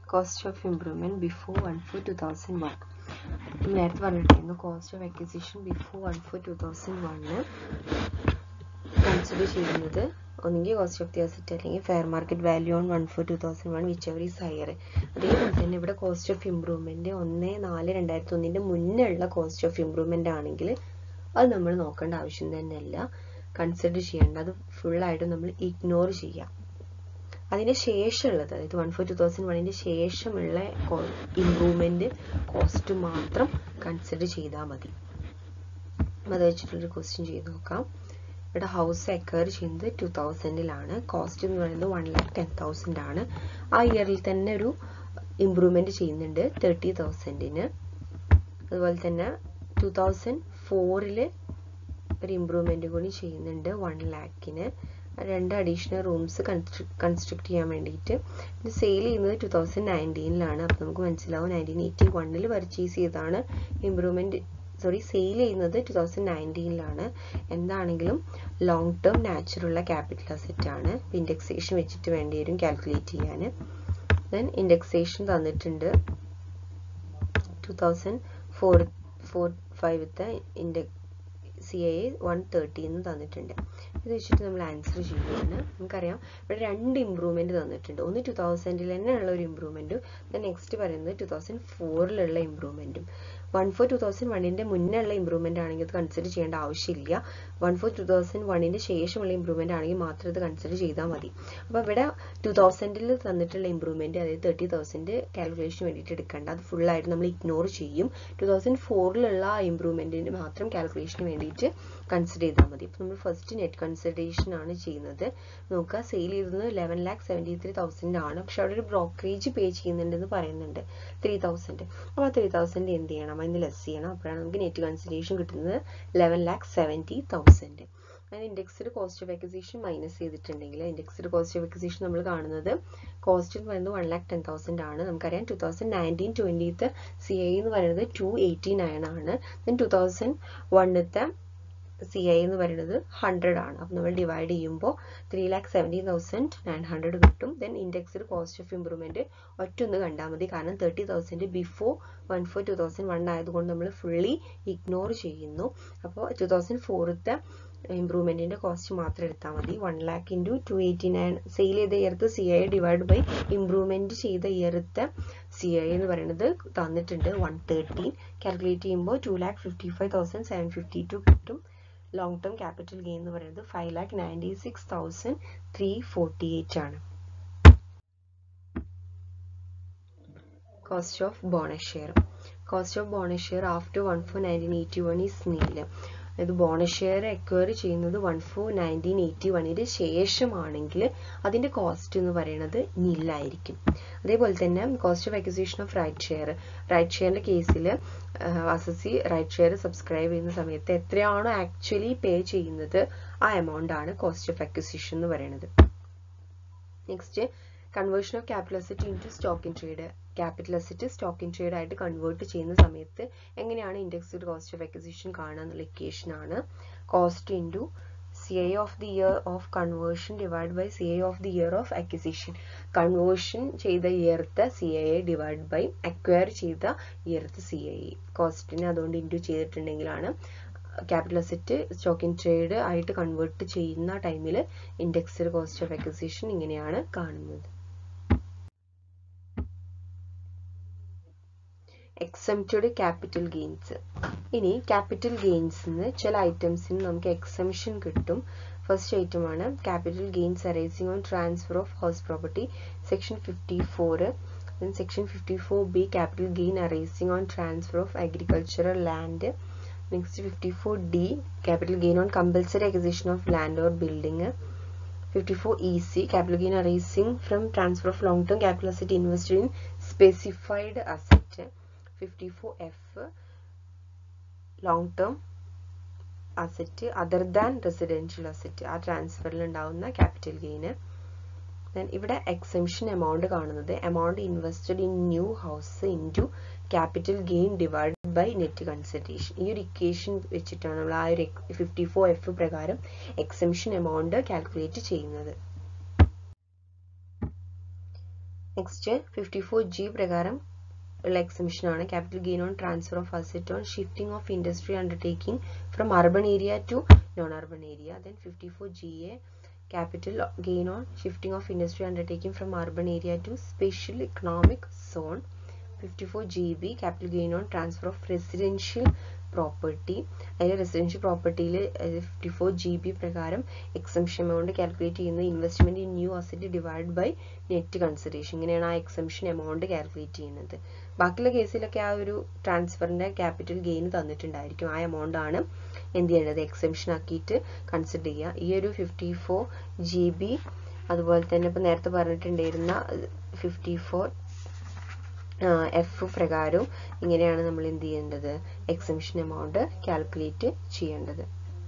cost of improvement before one four two thousand one നേരത്തെ പറഞ്ഞിട്ടായിരുന്നു cost of acquisition before one four two thousand one consider ചെയ്യുന്നത് ഒന്നുകിൽ cost of the asset അല്ലെങ്കിൽ fair market value on one four two thousand one whichever is higher അതേപോലെ തന്നെ ഇവിടെ cost of improvement ഒന്ന് നാല് രണ്ടായിരത്തി ഒന്നിൻ്റെ മുന്നേ ഉള്ള കോസ്റ്റ് ഓഫ് ഇംപ്രൂവ്മെൻ്റ് ആണെങ്കിൽ അത് നമ്മൾ നോക്കേണ്ട ആവശ്യം തന്നെയല്ല കൺസിഡർ ചെയ്യേണ്ട അത് ഫുള്ളായിട്ട് നമ്മൾ ഇഗ്നോർ ചെയ്യാം അതിന് ശേഷമുള്ളത് അതായത് വൺ ഫോർ ടു തൗസൻഡ് വണ്ണിൻ്റെ ശേഷമുള്ള ഇംപ്രൂവ്മെൻറ്റ് കോസ്റ്റ് മാത്രം കൺസിഡർ ചെയ്താൽ മതി അത് വെച്ചിട്ടുള്ളൊരു ക്വസ്റ്റ്യൻ ചെയ്ത് നോക്കാം ഇവിടെ ഹൗസ് അക്വയർ ചെയ്യുന്നത് ടു തൗസൻഡിലാണ് കോസ്റ്റ് എന്ന് പറയുന്നത് വൺ ലാക്ക് ടെൻ തൗസൻഡ് ആണ് ആ ഇയറിൽ തന്നെ ഒരു ഇമ്പ്രൂവ്മെൻറ്റ് ചെയ്യുന്നുണ്ട് തേർട്ടി തൗസൻഡിന് അതുപോലെ തന്നെ ടു തൗസൻഡ് ഫോറിൽ ഒരു ഇമ്പ്രൂവ്മെൻറ്റ് കൂടി ചെയ്യുന്നുണ്ട് വൺ ലാക്കിന് രണ്ട് അഡീഷണൽ റൂംസ് കൺസ്ട്രക്ട് ചെയ്യാൻ വേണ്ടിയിട്ട് ഇത് സെയിൽ ചെയ്യുന്നത് ടു തൗസൻഡ് നയൻറ്റീനിലാണ് അപ്പോൾ നമുക്ക് മനസ്സിലാവും നയൻറ്റീൻ എയ്റ്റി വണ്ണിൽ പർച്ചേസ് ചെയ്താണ് ഇമ്പ്രൂവ്മെൻറ്റ് സോറി സെയിൽ ചെയ്യുന്നത് ടു തൗസൻഡ് നയൻറ്റീനിലാണ് എന്താണെങ്കിലും ലോങ് ടേം നാച്ചുറുള്ള ക്യാപിറ്റൽ അസറ്റ് ആണ് ഇൻഡെക്സേഷൻ വെച്ചിട്ട് വേണ്ടി വരും കാൽക്കുലേറ്റ് ചെയ്യാൻ ദെൻ ഇൻഡെക്സേഷൻ തന്നിട്ടുണ്ട് ടു തൗസൻഡ് ഫോർ ഫോർ ഫൈവത്തെ index C I one thirty എന്ന് തന്നിട്ടുണ്ട് ഇത് വെച്ചിട്ട് നമ്മൾ ആൻസർ ചെയ്യുകയാണ് നമുക്കറിയാം ഇവിടെ രണ്ട് ഇമ്പ്രൂവ്മെൻറ്റ് തന്നിട്ടുണ്ട് ഒന്ന് ടു തൗസൻഡിൽ തന്നെ ഉള്ള ഒരു ഇമ്പ്രൂവ്മെൻറ്റും നെക്സ്റ്റ് പറയുന്നത് ടു തൗസൻഡ് ഫോറിലുള്ള ഇമ്പ്രൂവ്മെൻറ്റും വൺ ഫോർ ടു തൗസൻഡ് വണ്ണിൻ്റെ മുന്നേ ഉള്ള ഇമ്പ്രൂവ്മെൻ്റ് ആണെങ്കിൽ അത് കൺസിഡർ ചെയ്യേണ്ട ആവശ്യമില്ല വൺ ഫോർ ടു തൗസൻഡ് വണ്ണിൻ്റെ ശേഷമുള്ള ഇമ്പ്രൂവ്മെൻ്റ് ആണെങ്കിൽ മാത്രം ഇത് കൺസിഡർ ചെയ്താൽ മതി അപ്പോൾ ഇവിടെ ടു തൗസൻഡിൽ തന്നിട്ടുള്ള ഇമ്പ്രൂവ്മെൻറ്റ് അതായത് തേർട്ടി തൗസൻഡ് കാൽക്കുലേഷന് വേണ്ടിയിട്ട് എടുക്കേണ്ട അത് ഫുള്ളായിട്ട് നമ്മൾ ഇഗ്നോർ ചെയ്യും ടു തൗസൻഡ് ഫോറിലുള്ള ആ ഇമ്പ്രൂവ്മെൻറ്റിന് മാത്രം കാൽക്കുലേഷന് വേണ്ടിയിട്ട് കൺസിഡർ ചെയ്താൽ മതി അപ്പോൾ നമ്മൾ ഫസ്റ്റ് നെറ്റ് കൺസിഡറേഷൻ ആണ് ചെയ്യുന്നത് നോക്കുക സെയിൽ ചെയ്തത് eleven lakh seventy three thousand ആണ് പക്ഷെ അവിടെ ഒരു ബ്രോക്കറേജ് പേ ചെയ്യുന്നുണ്ടെന്ന് പറയുന്നുണ്ട് ത്രീ തൗസൻഡ് അപ്പോൾ ആ ത്രീ തൗസൻഡ് എന്ത് ചെയ്യണം അതിന് ലെസ് ചെയ്യണം അപ്പോഴാണ് നമുക്ക് നെറ്റ് കൺസിഡറേഷൻ കിട്ടുന്നത് ലെവൻ ലാക്ക് സെവൻറ്റി തൗസൻഡ് അതിന് indexed cost of acquisition minus ചെയ്തിട്ടുണ്ടെങ്കിൽ ഇൻഡെക്സ്ഡ് കോസ്റ്റ് ഓഫ് അക്വിസിഷൻ നമ്മൾ കാണുന്നത് കോസ്റ്റ് എന്ന് പറയുന്നത് വൺ ലാക്ക് ടെൻ തൗസൻഡ് ആണ് നമുക്കറിയാം two thousand nineteen twentieth C I എന്ന് പറയുന്നത് ടു എയ്റ്റി നയൻ ആണ് ദെൻ ടു തൗസൻഡ് വണ്ണത്തെ സി ഐ എന്ന് പറയുന്നത് ഹൺഡ്രഡ് ആണ് അപ്പോൾ നമ്മൾ ഡിവൈഡ് ചെയ്യുമ്പോൾ three lakh seventeen thousand nine hundred കിട്ടും then indexed cost of improvement ഒറ്റൊന്ന് കണ്ടാൽ മതി കാരണം thirty thousand before one four two thousand one ആയതുകൊണ്ട് നമ്മൾ ഫുള്ളി ഇഗ്നോർ ചെയ്യുന്നു അപ്പോൾ ടു തൗസൻഡ് ഫോറത്തെ ഇമ്പ്രൂവ്മെൻറ്റിൻ്റെ കോസ്റ്റ് മാത്രം എടുത്താൽ മതി one lakh into two eighty nine sale ചെയ്ത ഇയർത്ത് C I divide by improvement ചെയ്ത ഇയർത്തെ സി ഐ എന്ന് പറയുന്നത് തന്നിട്ടുണ്ട് വൺ തേർട്ടീൻ കാൽക്കുലേറ്റ് ചെയ്യുമ്പോൾ two lakh fifty five thousand seven fifty two കിട്ടും ലോങ് ടേം ക്യാപിറ്റൽ ഗെയിൻ എന്ന് പറയുന്നത് five lakh ninety six thousand three forty eight ആണ് cost of bonus share cost of bonus share after one four nineteen eighty one is nil അതായത് bonus share acquire ചെയ്യുന്നത് one four nineteen eighty വണ്ണിന് ശേഷമാണെങ്കിൽ അതിൻ്റെ cost എന്ന് പറയുന്നത് നില്ലായിരിക്കും അതേപോലെ തന്നെ cost of acquisition of right share right ഷെയറിൻ്റെ കേസിൽ അസസി റൈറ്റ് ഷെയർ സബ്സ്ക്രൈബ് ചെയ്യുന്ന സമയത്ത് എത്രയാണോ ആക്ച്വലി പേ ചെയ്യുന്നത് ആ എമൗണ്ട് ആണ് കോസ്റ്റ് ഓഫ് അക്വിസിഷൻ എന്ന് പറയുന്നത് next conversion of capital asset into stock in trade capital asset stock in trade ആയിട്ട് കൺവേർട്ട് ചെയ്യുന്ന സമയത്ത് എങ്ങനെയാണ് ഇൻഡെക്സ്ഡ് കോസ്റ്റ് ഓഫ് അക്വിസിഷൻ കാണുക എന്നുള്ള ഇക്വേഷൻ ആണ് cost into C I of the year of conversion divide by C I of the year of acquisition conversion ചെയ്ത ഇയർത്തെ C I A divide by acquire ചെയ്ത ഇയർത്തെ സി ഐ എ കോസ്റ്റിനെ അതുകൊണ്ട് into ചെയ്തിട്ടുണ്ടെങ്കിലാണ് capital asset stock in trade ആയിട്ട് convert ചെയ്യുന്ന ടൈമിൽ ഇൻഡെക്സ്ഡ് കോസ്റ്റ് ഓഫ് അക്വിസിഷൻ ഇങ്ങനെയാണ് കാണുന്നത് എക്സംപ്റ്റഡ് ക്യാപിറ്റൽ ഗെയിൻസ് ഇനി ക്യാപിറ്റൽ ഗെയിൻസിന് ചില ഐറ്റംസിന് നമുക്ക് എക്സംഷൻ കിട്ടും ഫസ്റ്റ് ഐറ്റമാണ് capital gains arising on transfer of house property section fifty four then section 54b capital gain arising on transfer of agricultural land next 54d capital gain on compulsory acquisition of land or building 54ec capital gain arising from transfer of long term capital asset invested in specified asset 54f long term asset other than residential asset ആ ട്രാൻസ്ഫറിൽ ഉണ്ടാവുന്ന capital ഗെയിന് then ഇവിടെ exemption amount കാണുന്നത് amount invested in new house into capital gain divide by net consideration ഈ ഒരു equation വെച്ചിട്ടാണ് നമ്മൾ ആ ഒരു ഫിഫ്റ്റി ഫോർ എഫ് പ്രകാരം എക്സംഷൻ എമൗണ്ട് കാൽക്കുലേറ്റ് ചെയ്യുന്നത് നെക്സ്റ്റ് ഫിഫ്റ്റി ഫോർ ജി പ്രകാരം ഉള്ള എക്സംഷൻ ആണ് capital gain on transfer of asset on shifting of industry undertaking from urban area to non urban area then fifty four G A capital gain on shifting of industry undertaking from urban area to special economic zone 54 GB capital gain on transfer of residential property അതിൽ റെസിഡൻഷ്യൽ പ്രോപ്പർട്ടിയിൽ fifty four G B പ്രകാരം exemption amount calculate ചെയ്യുന്ന investment in new asset divide by net consideration ഇങ്ങനെയാണ് ആ exemption amount calculate ചെയ്യുന്നത് ബാക്കിയുള്ള കേസിലൊക്കെ ആ ഒരു ട്രാൻസ്ഫറിന്റെ ക്യാപിറ്റൽ ഗെയിൻ തന്നിട്ടുണ്ടായിരിക്കും ആ എമൗണ്ട് ആണ് എന്ത് ചെയ്യേണ്ടത് എക്സംഷൻ ആക്കിയിട്ട് കൺസിഡർ ചെയ്യുക ഈ ഒരു ഫിഫ്റ്റി ഫോർ ജി ബി അതുപോലെ തന്നെ ഇപ്പം നേരത്തെ പറഞ്ഞിട്ടുണ്ടായിരുന്ന ഫിഫ്റ്റി ഫോർ എഫ് പ്രകാരവും ഇങ്ങനെയാണ് നമ്മൾ എന്ത് ചെയ്യേണ്ടത് എക്സംഷൻ എമൗണ്ട് കാൽക്കുലേറ്റ് ചെയ്യേണ്ടത്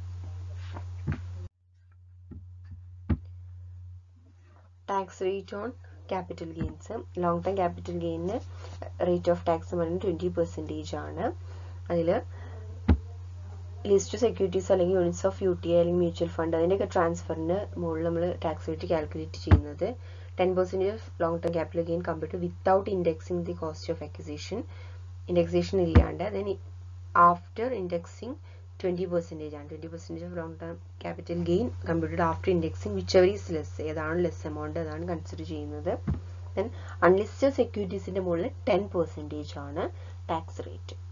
tax rate on capital gains long term capital ഗെയിനിന് റേറ്റ് ഓഫ് ടാക്സ് പറയുന്നത് ട്വൻറ്റി പെർസെൻറ്റേജ് ആണ് അതിൽ ലിസ്റ്റ് സെക്യൂരിറ്റീസ് അല്ലെങ്കിൽ units of U T I അല്ലെങ്കിൽ മ്യൂച്വൽ ഫണ്ട് അതിൻ്റെയൊക്കെ ട്രാൻസ്ഫറിന് മുകളിൽ നമ്മൾ ടാക്സ് റേറ്റ് കാൽക്കുലേറ്റ് ചെയ്യുന്നത് ten percentage of long term capital gain compare to without indexing the cost of acquisition indexation ഇല്ലാണ്ട് then after indexing twenty percentage ആണ് twenty percentage of long term capital gain computed after indexing whichever is less ഏതാണ് less amount അതാണ് consider ചെയ്യുന്നത് then unlisted സെക്യൂരിറ്റീസിൻ്റെ മുകളിൽ ten percentage ആണ് tax rate